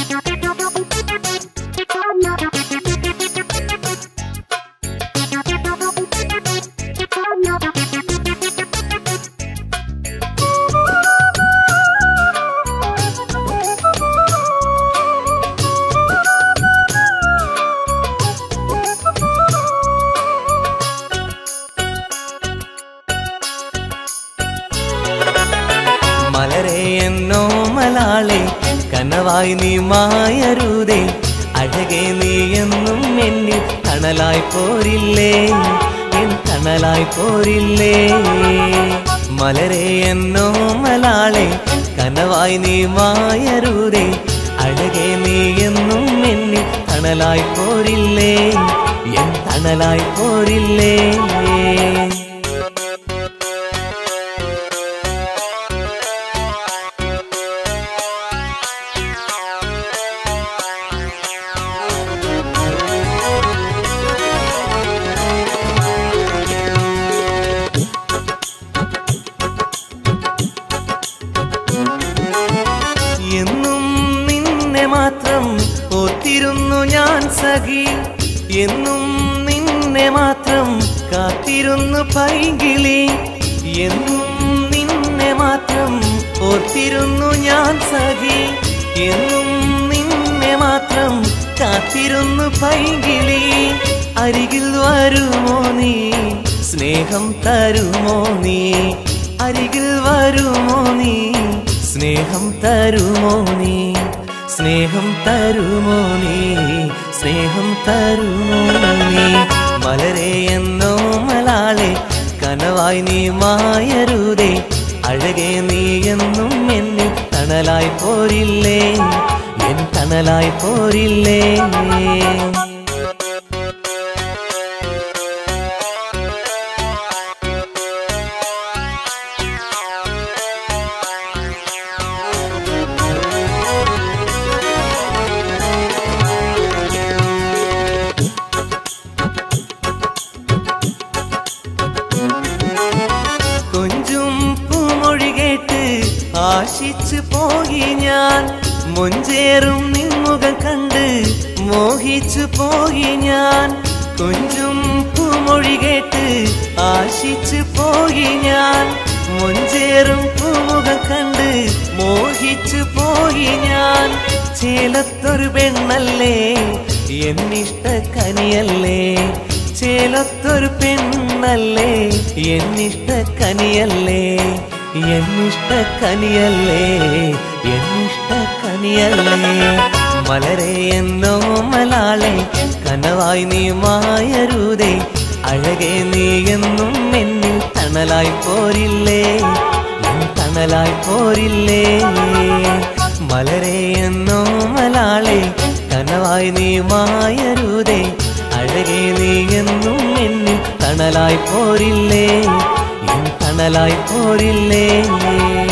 മലരെ എന്നോ മലാളെ കനവായി നീ മായരുതേ അഴകെ നീ എന്നും എന്നിൽ തണലായി പോരില്ലേ എൻ തണലായി പോരില്ലേ മലരെ എന്നോ മലാളെ കനവായി നീ മായരുതേ അഴകെ നീ എന്നും എന്നിൽ തണലായി പോരില്ലേ എൻ തണലായി പോരില്ലേ എന്നും നിന്നെ മാത്രം ഓത്തിരുന്നു ഞാൻ സഖി എന്നും നിന്നെ മാത്രം കാത്തിരുന്നു പൈകിളി എന്നും നിന്നെ മാത്രം ഓർത്തിരുന്നു ഞാൻ സഖി എന്നും നിന്നെ മാത്രം കാത്തിരുന്നു പൈകിളി അരികിൽ വരുമോ നീ സ്നേഹം തരുമോ നീ അരികിൽ വരുമോ നീ സ്നേഹം തരുമോ നീ സ്നേഹം തരുമോ നീ സ്നേഹം തരുമോ നീ മലരെ എന്നോ മലാളെ കനവായി നീ മായരുതേ അഴകെ നീ എന്നും എന്നിൽ തണലായി പോരില്ലേ എൻ തണലായി പോരില്ലേ കൊഞ്ചും പൂമൊഴി കേട്ട് ആശിച്ചു പോയി ഞാൻ മുഞ്ചേറും നിൻമുഖം കണ്ട് മോഹിച്ചു പോയി ഞാൻ കൊഞ്ചും പൂമൊഴി കേട്ട് ആശിച്ചു പോയി ഞാൻ മുഞ്ചേറും പൂമുഖം കണ്ട് മോഹിച്ചു പോയി ഞാൻ ചേലത്തൊരു പെണ്ണല്ലേ എന്നിഷ്ട കനിയല്ലേ ചേലത്തൊരു പെണ്ണല്ലേ എന്നിഷ്ട കനിയല്ലേ എന്നിഷ്ട കനിയല്ലേ എന്നിഷ്ട കനിയല്ലേ മലരെ എന്നോ മലാളെ കനവായി നീ മായരുതേ അഴകെ നീ എന്നും എന്നിൽ തണലായി പോരില്ലേ എൻ തണലായി പോരില്ലേ മലരെ എന്നോ മലാളെ കനവായി നീ മായരുതേ അഴകെ നീ എന്നും എന്നിൽ തണലായി പോരില്ലേ എൻ തണലായി പോരില്ലേ